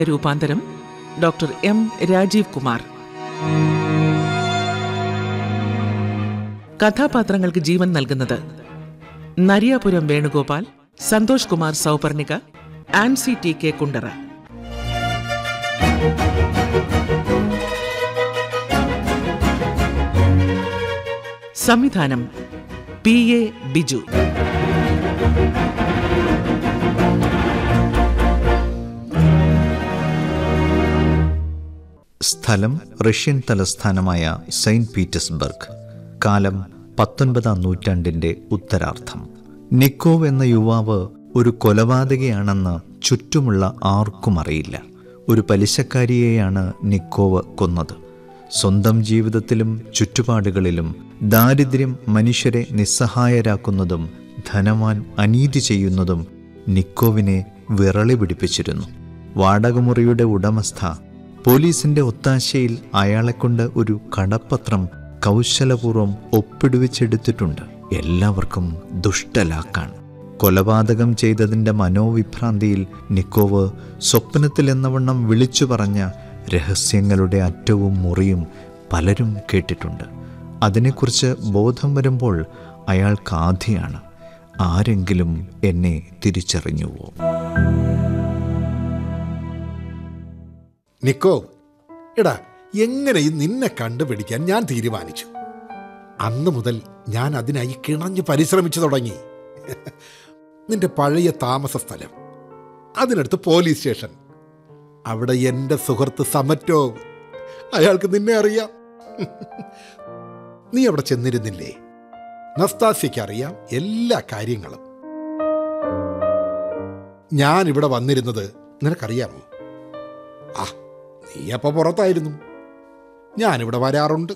രൂപാന്തരം doctor M Rajeev Kumar കഥാപാത്രങ്ങൾക്ക് ജീവൻ നൽകുന്നത് നരിയാപുരം വേണുഗോപാൽ സന്തോഷ് കുമാർ സൗപർണിക ആൻസി ടി കെ കുണ്ടറ സംവിധാനം പി എ ബിജു സ്ഥലം റഷ്യൻ തലസ്ഥാനമായ സെയിന്റ് പീറ്റേഴ്സ്ബർഗ് കാലം പത്തൊൻപതാം നൂറ്റാണ്ടിന്റെ ഉത്തരാർത്ഥം നിക്കോവ് എന്ന യുവാവ് ഒരു കൊലപാതകയാണെന്ന് ചുറ്റുമുള്ള ആർക്കും അറിയില്ല ഒരു പലിശക്കാരിയെയാണ് നിക്കോവ് കൊന്നത് സ്വന്തം ജീവിതത്തിലും ചുറ്റുപാടുകളിലും ദാരിദ്ര്യം മനുഷ്യരെ നിസ്സഹായരാക്കുന്നതും ധനവാൻ അനീതി ചെയ്യുന്നതും നിക്കോവിനെ വിറളി പിടിപ്പിച്ചിരുന്നു വാടകമുറിയുടെ ഉടമസ്ഥ പോലീസിന്റെ ഒത്താശയിൽ അയാളെക്കൊണ്ട് ഒരു കടപ്പത്രം കൗശലപൂർവ്വം ഒപ്പിടുവിച്ചെടുത്തിട്ടുണ്ട് എല്ലാവർക്കും ദുഷ്ടലാക്കാണ് കൊലപാതകം ചെയ്തതിൻ്റെ മനോവിഭ്രാന്തിയിൽ നിക്കോവ് സ്വപ്നത്തിൽ എന്നവണ്ണം വിളിച്ചു പറഞ്ഞ രഹസ്യങ്ങളുടെ അറ്റവും മുറിയും പലരും കേട്ടിട്ടുണ്ട് അതിനെക്കുറിച്ച് ബോധം വരുമ്പോൾ അയാൾക്ക് ആധിയാണ് ആരെങ്കിലും എന്നെ തിരിച്ചറിഞ്ഞുവോ നിക്കോ എടാ എങ്ങനെയും നിന്നെ കണ്ടുപിടിക്കാൻ ഞാൻ തീരുമാനിച്ചു അന്ന് മുതൽ ഞാൻ അതിനായി കിണഞ്ഞ് പരിശ്രമിച്ചു തുടങ്ങി നിന്റെ പഴയ താമസ സ്ഥലം അതിനടുത്ത് പോലീസ് സ്റ്റേഷൻ അവിടെ എൻ്റെ സുഹൃത്ത് സമറ്റോ അയാൾക്ക് നിന്നെ അറിയാം നീ അവിടെ ചെന്നിരുന്നില്ലേ നസ്താസ്യയ്ക്ക് അറിയാം എല്ലാ കാര്യങ്ങളും ഞാൻ ഇവിടെ വന്നിരുന്നത് നിനക്കറിയാമോ ആ നീ അപ്പൊ പുറത്തായിരുന്നു ഞാനിവിടെ വരാറുണ്ട്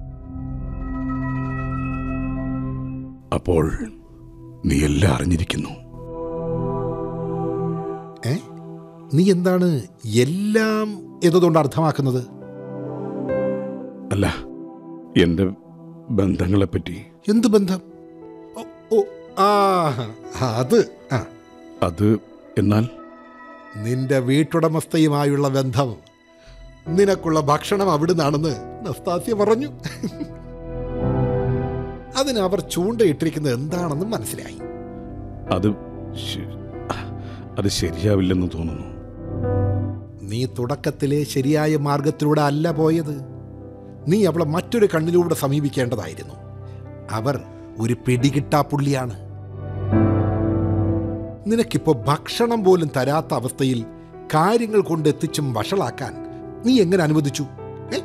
അപ്പോൾ നീ എല്ലാം അറിഞ്ഞിരിക്കുന്നു ഏ നീ എന്താണ് എല്ലാം എന്നതുകൊണ്ട് അർത്ഥമാക്കുന്നത് അല്ല എൻ്റെ ബന്ധങ്ങളെപ്പറ്റി എന്ത് ബന്ധം ഓ, ഓ ആ അത് ആ അത് എന്നാൽ നിന്റെ വീട്ടുടമസ്ഥയുമായുള്ള ബന്ധം നിനക്കുള്ള ഭക്ഷണം അവിടുന്നാണെന്ന് നസ്താസ്യ പറഞ്ഞു അതിന് അവർ ചൂണ്ടയിട്ടിരിക്കുന്നത് എന്താണെന്ന് മനസ്സിലായി അത് ശ- അത് ശരിയാവില്ലെന്ന് തോന്നുന്നു നീ തുടക്കത്തിലെ ശരിയായ മാർഗത്തിലൂടെ അല്ല പോയത് നീ അവളെ മറ്റൊരു കണ്ണിലൂടെ സമീപിക്കേണ്ടതായിരുന്നു അവർ ഒരു പിടികിട്ടാ പുള്ളിയാണ് നിനക്കിപ്പോ ഭക്ഷണം പോലും തരാത്ത അവസ്ഥയിൽ കാര്യങ്ങൾ കൊണ്ടെത്തിച്ചും വഷളാക്കാൻ നീ എങ്ങനെ അനുവദിച്ചു ഏ?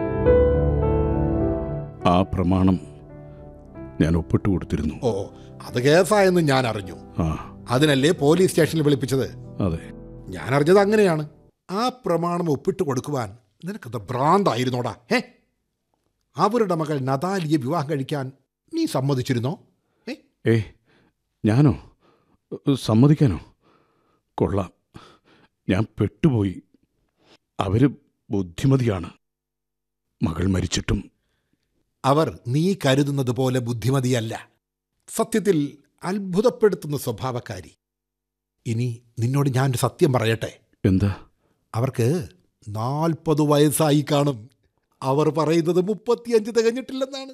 ആ പ്രമാണം ഞാൻ ഒപ്പിട്ട് കൊടുത്തിരുന്നു ഓ അത് കേസായെന്ന് ഞാൻ അറിഞ്ഞു ആ അതിനല്ലേ പോലീസ് സ്റ്റേഷനിൽ വിളിപ്പിച്ചത് അതെ ഞാൻ അറിഞ്ഞത് അങ്ങനെയാണ് ആ പ്രമാണം ഒപ്പിട്ട് കൊടുക്കുവാൻ നിനക്കത് ഭ്രാന്തായിരുന്നോടാ ഏ അവരുടെ മകൾ നദാലിയെ വിവാഹം കഴിക്കാൻ നീ സമ്മതിച്ചിരുന്നോ ഏ ഏ ഞാനോ സമ്മതിക്കാനോ കൊള്ളാം ഞാൻ പെട്ടുപോയി അവര് ബുദ്ധിമതിയാണ് മകൾ മരിച്ചിട്ടും അവർ നീ കരുതുന്നത് പോലെ ബുദ്ധിമതിയല്ല സത്യത്തിൽ അത്ഭുതപ്പെടുത്തുന്ന സ്വഭാവക്കാരി ഇനി നിന്നോട് ഞാൻ സത്യം പറയട്ടെ എന്താ അവർക്ക് നാൽപ്പത് വയസ്സായി കാണും അവർ പറയുന്നത് മുപ്പത്തിയഞ്ച് തികഞ്ഞിട്ടില്ലെന്നാണ്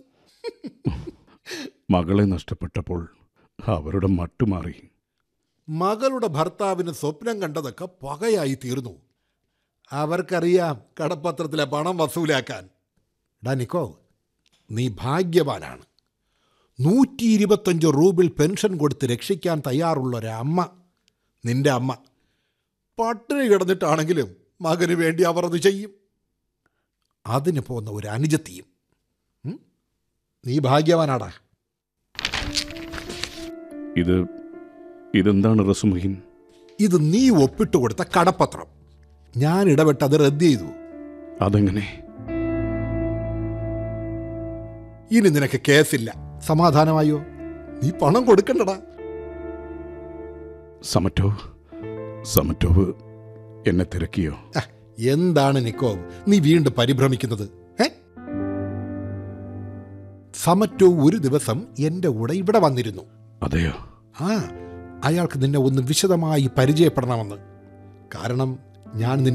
മകളെ നഷ്ടപ്പെട്ടപ്പോൾ അവരുടെ മട്ടുമാറി മകളുടെ ഭർത്താവിന് സ്വപ്നം കണ്ടതൊക്കെ പകയായി തീർന്നു അവർക്കറിയാം കടപ്പത്രത്തിലെ പണം വസൂലാക്കാൻ ഡാ നിക്കോ നീ ഭാഗ്യവാനാണ് നൂറ്റി ഇരുപത്തഞ്ച് റൂബിൾ പെൻഷൻ കൊടുത്ത് രക്ഷിക്കാൻ തയ്യാറുള്ള ഒരമ്മ നിന്റെ അമ്മ പട്ടിണി കിടന്നിട്ടാണെങ്കിലും മകന് വേണ്ടി അവർ അത് ചെയ്യും അതിന് പോന്ന ഒരു അനുജത്തിയും ഉം? നീ ഭാഗ്യവാനാടാ ഇത് ഇതെന്താണ് റസുമഹിൻ ഇത് നീ ഒപ്പിട്ട് കൊടുത്ത കടപ്പത്രം ഞാൻ ഇടപെട്ട് അത് റദ്ദ് ചെയ്തു അതെങ്ങനെ ഇനി നിനക്ക് കേസില്ല സമാധാനമായോ നീ പണം കൊടുക്കണ്ടടാ സമറ്റോവ് സമറ്റോവ് എന്നെ തിരക്കിയോ ആ, എന്താണ് നിക്കോവ് നീ വീണ്ടും പരിഭ്രമിക്കുന്നത് ഏ സമറ്റോ ഒരു ദിവസം എന്റെ കൂടെ ഇവിടെ വന്നിരുന്നു അതെയോ ആ അയാൾക്ക് നിന്നെ ഒന്ന് വിശദമായി പരിചയപ്പെടണമെന്ന് കാരണം ഞാൻ